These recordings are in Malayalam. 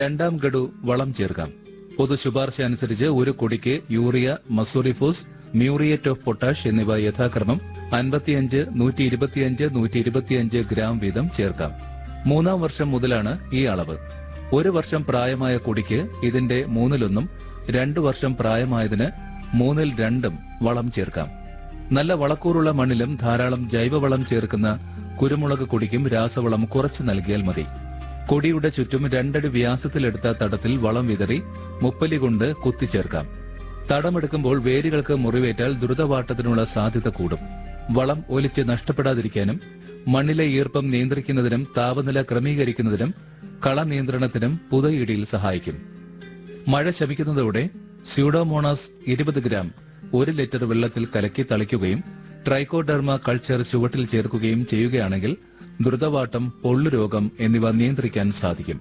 രണ്ടാം ഗഡു വളം ചേർക്കാം പൊതു ശുപാർശ അനുസരിച്ച് ഒരു കൊടിക്ക് യൂറിയ മസൂറിഫോസ് മ്യൂറിയേറ്റ് ഓഫ് പൊട്ടാഷ് എന്നിവ യഥാക്രമം അൻപത്തിയഞ്ച് നൂറ്റി ഇരുപത്തിയഞ്ച് നൂറ്റി ഇരുപത്തിയഞ്ച് ഗ്രാം വീതം ചേർക്കാം മൂന്നാം വർഷം മുതലാണ് ഈ അളവ് ഒരു വർഷം പ്രായമായ കൊടിക്ക് ഇതിന്റെ മൂന്നിലൊന്നും രണ്ടു വർഷം പ്രായമായതിന് മൂന്നിൽ രണ്ടും വളം ചേർക്കാം നല്ല വളക്കൂറുള്ള മണ്ണിലും ധാരാളം ജൈവവളം ചേർക്കുന്ന കുരുമുളക് കൊടിക്കും രാസവളം കുറച്ച് നൽകിയാൽ മതി കൊടിയുടെ ചുറ്റും രണ്ടടി വ്യാസത്തിലെടുത്ത തടത്തിൽ വളം വിതറി മുപ്പലി കൊണ്ട് കുത്തിച്ചേർക്കാം തടമെടുക്കുമ്പോൾ വേരുകൾക്ക് മുറിവേറ്റാൽ ദ്രുതവാട്ടത്തിനുള്ള സാധ്യത കൂടും വളം ഒലിച്ച് നഷ്ടപ്പെടാതിരിക്കാനും മണ്ണിലെ ഈർപ്പം നിയന്ത്രിക്കുന്നതിനും താപനില ക്രമീകരിക്കുന്നതിനും കള നിയന്ത്രണത്തിനും പുതയിടിയിൽ സഹായിക്കും മഴ ശമിക്കുന്നതോടെ സ്യൂഡോമോണാസ് ഇരുപത് ഗ്രാം ഒരു ലിറ്റർ വെള്ളത്തിൽ കലക്കി തളിക്കുകയും ട്രൈക്കോഡെർമ കൾച്ചർ ചുവട്ടിൽ ചേർക്കുകയും ചെയ്യുകയാണെങ്കിൽ ദ്രുതവാട്ടം പൊള്ളുരോഗം എന്നിവ നിയന്ത്രിക്കാൻ സാധിക്കും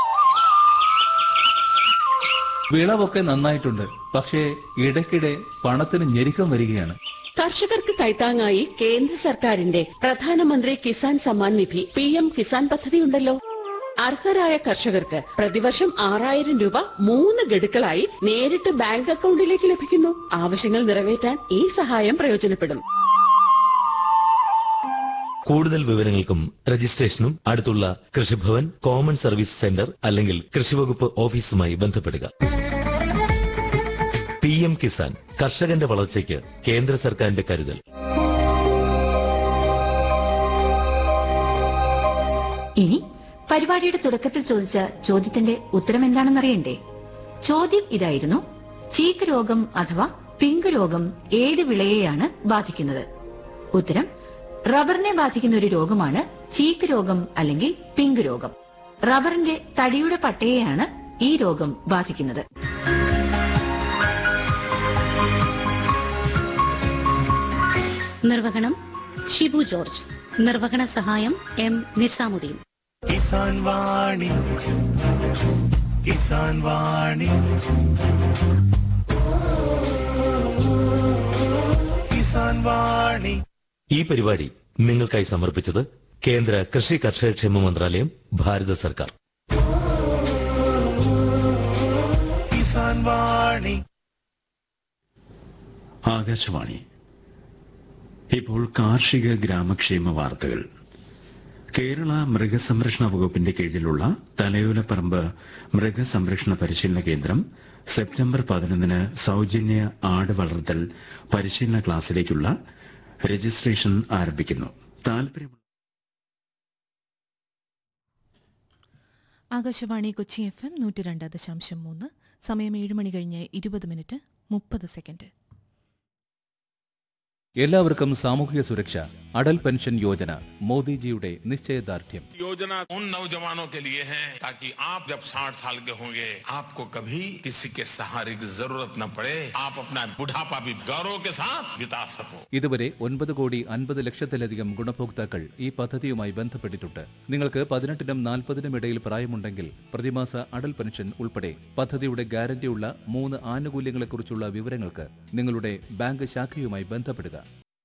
വിളവൊക്കെ നന്നായിട്ടുണ്ട് പക്ഷേ ഇടയ്ക്കിടെ പണത്തിന് ഞെരുക്കം വരികയാണ് കർഷകർക്ക് കൈത്താങ്ങായി കേന്ദ്ര സർക്കാരിന്റെ പ്രധാനമന്ത്രി കിസാൻ സമ്മാൻ നിധി പി എം കിസാൻ പദ്ധതിയുണ്ടല്ലോ അർഹരായ കർഷകർക്ക് പ്രതിവർഷം ആറായിരം രൂപ മൂന്ന് ഗഡുക്കളായി നേരിട്ട് ബാങ്ക് അക്കൗണ്ടിലേക്ക് ലഭിക്കുന്നു ആവശ്യങ്ങൾ നിറവേറ്റാൻ ഈ സഹായം പ്രയോജനപ്പെടും കൂടുതൽ വിവരങ്ങൾക്കും രജിസ്ട്രേഷനും അടുത്തുള്ള കൃഷിഭവൻ കോമൺ സർവീസ് സെന്റർ അല്ലെങ്കിൽ കൃഷിവകുപ്പ് ഓഫീസുമായി ബന്ധപ്പെടുക പി എം കിസാൻ കർഷകന്റെ വളർച്ചയ്ക്ക് കേന്ദ്ര സർക്കാരിന്റെ കരുതൽ ഇനി പരിപാടിയുടെ തുടക്കത്തിൽ ചോദിച്ച ചോദ്യത്തിന്റെ ഉത്തരം എന്താണെന്നറിയണ്ടേ ചോദ്യം ഇതായിരുന്നു ചീക്ക് രോഗം അഥവാ പിങ്ക് രോഗം ഏത് വിളയെയാണ് ബാധിക്കുന്നത് ഉത്തരം റബ്ബറിനെ ബാധിക്കുന്ന ഒരു രോഗമാണ് ചീക്ക് രോഗം അല്ലെങ്കിൽ പിങ്ക് രോഗം റബ്ബറിന്റെ തടിയുടെ പട്ടയെയാണ് ഈ രോഗം ബാധിക്കുന്നത് നിർവഹണം ഷിബു ജോർജ് നിർവഹണ സഹായം എം നിസാമുദ്ദീൻ കിസാൻ വാണി കിസാൻ വാണി കിസാൻ വാണി ഈ പരിപാടി നിങ്ങൾക്കായി സമർപ്പിച്ചത് കേന്ദ്ര കൃഷി കർഷകക്ഷേമ മന്ത്രാലയം ഭാരത സർക്കാർ കിസാൻ വാണി ആകാശവാണി ഇപ്പോൾ കാർഷിക ഗ്രാമക്ഷേമ വാർത്തകൾ കേരള മൃഗസംരക്ഷണ വകുപ്പിന്റെ കീഴിലുള്ള തലയോലപ്പറമ്പ് മൃഗസംരക്ഷണ പരിശീലന കേന്ദ്രം സെപ്റ്റംബർ പതിനൊന്നിന് സൗജന്യ ആട് വളർത്തൽ പരിശീലന ക്ലാസ്സിലേക്കുള്ള രജിസ്ട്രേഷൻ ആരംഭിക്കുന്നു താല്പര്യം ആകാശവാണി കൊച്ചി എഫ് എം നൂറ്റി രണ്ട് ദശാംശം മൂന്ന് സമയം ഏഴ് മണി കഴിഞ്ഞ് ഇരുപത് മിനിറ്റ് മുപ്പത് സെക്കൻഡ് എല്ലാവർക്കും സാമൂഹിക സുരക്ഷ അടൽ പെൻഷൻ യോജന മോദിജിയുടെ നിശ്ചയദാർഢ്യം योजना उन नौजवानों के लिए है ताकि आप जब 60 साल के होंगे आपको कभी किसी के सहारे की जरूरत न पड़े आप अपना बुढ़ापा भी गौरव के साथ बिता सको ഇതുവരെ ഒൻപത് കോടി അൻപത് ലക്ഷത്തിലധികം ഗുണഭോക്താക്കൾ ഈ പദ്ധതിയുമായി ബന്ധപ്പെട്ടിട്ടുണ്ട് നിങ്ങൾക്ക് പതിനെട്ടിനും നാൽപ്പതിനും ഇടയിൽ പ്രായമുണ്ടെങ്കിൽ പ്രതിമാസ അടൽ പെൻഷൻ ഉൾപ്പെടെ പദ്ധതിയുടെ ഗ്യാരണ്ടിയുള്ള മൂന്ന് ആനുകൂല്യങ്ങളെക്കുറിച്ചുള്ള വിവരങ്ങൾക്ക് നിങ്ങളുടെ ബാങ്ക് ശാഖയുമായി ബന്ധപ്പെടുക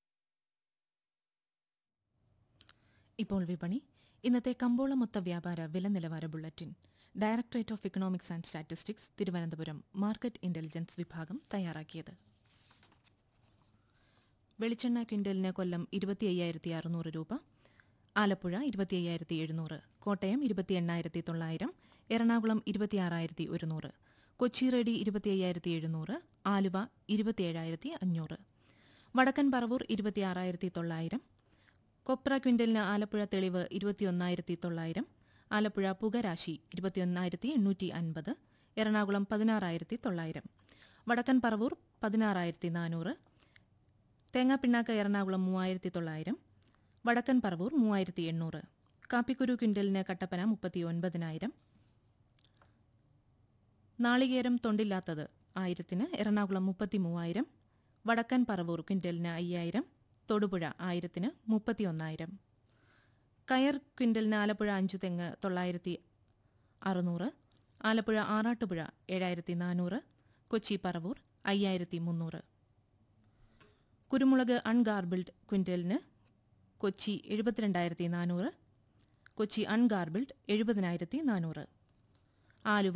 ഇപ്പോൾ വിപണി ഇന്നത്തെ കമ്പോള മൊത്ത വ്യാപാര വില നിലവാര bulletin directorate of economics and statistics Thiruvananthapuram market intelligence വിഭാഗം തയ്യാറാക്കിയത് വെളിച്ചെണ്ണ ക്വിൻ്റലിന് കൊല്ലം ഇരുപത്തി അയ്യായിരത്തി അറുന്നൂറ് രൂപ ആലപ്പുഴ ഇരുപത്തി അയ്യായിരത്തി എഴുന്നൂറ് കോട്ടയം ഇരുപത്തി എണ്ണായിരത്തി തൊള്ളായിരം എറണാകുളം ഇരുപത്തി ആറായിരത്തി ഒരുന്നൂറ് കൊച്ചി റെഡി ഇരുപത്തി അയ്യായിരത്തി എഴുന്നൂറ് ആലുവ ഇരുപത്തി ഏഴായിരത്തി അഞ്ഞൂറ് വടക്കൻ പറവൂർ ഇരുപത്തി ആറായിരത്തി തൊള്ളായിരം കൊപ്ര ക്വിൻ്റലിന് ആലപ്പുഴ തെളിവ് ഇരുപത്തിയൊന്നായിരത്തി തൊള്ളായിരം ആലപ്പുഴ പുകരാശി ഇരുപത്തിയൊന്നായിരത്തി എണ്ണൂറ്റി അൻപത് എറണാകുളം പതിനാറായിരത്തി തൊള്ളായിരം വടക്കൻ പറവൂർ പതിനാറായിരത്തി നാനൂറ് തേങ്ങാപ്പിണ്ണാക്ക് എറണാകുളം മൂവായിരത്തി തൊള്ളായിരം വടക്കൻ പറവൂർ മൂവായിരത്തി എണ്ണൂറ് കാപ്പിക്കുരു ക്വിൻ്റലിന് കട്ടപ്പന മുപ്പത്തി ഒൻപതിനായിരം നാളികേരം തൊണ്ടില്ലാത്തത് ആയിരത്തിന് എറണാകുളം മുപ്പത്തി മൂവായിരം വടക്കൻ പറവൂർ ക്വിൻ്റലിന് അയ്യായിരം തൊടുപുഴ ആയിരത്തിന് മുപ്പത്തിയൊന്നായിരം കയർ ക്വിൻ്റലിന് ആലപ്പുഴ അഞ്ചു തെങ്ങ് തൊള്ളായിരത്തി അറുന്നൂറ് ആലപ്പുഴ ആറാട്ടുപുഴ ഏഴായിരത്തി നാനൂറ് കൊച്ചി പറവൂർ അയ്യായിരത്തി മുന്നൂറ് കുരുമുളക് അൺഗാർബിൾഡ് ക്വിൻ്റലിന് കൊച്ചി എഴുപത്തിരണ്ടായിരത്തി നാനൂറ് കൊച്ചി അൺഗാർബിൾഡ് എഴുപതിനായിരത്തി നാനൂറ് ആലുവ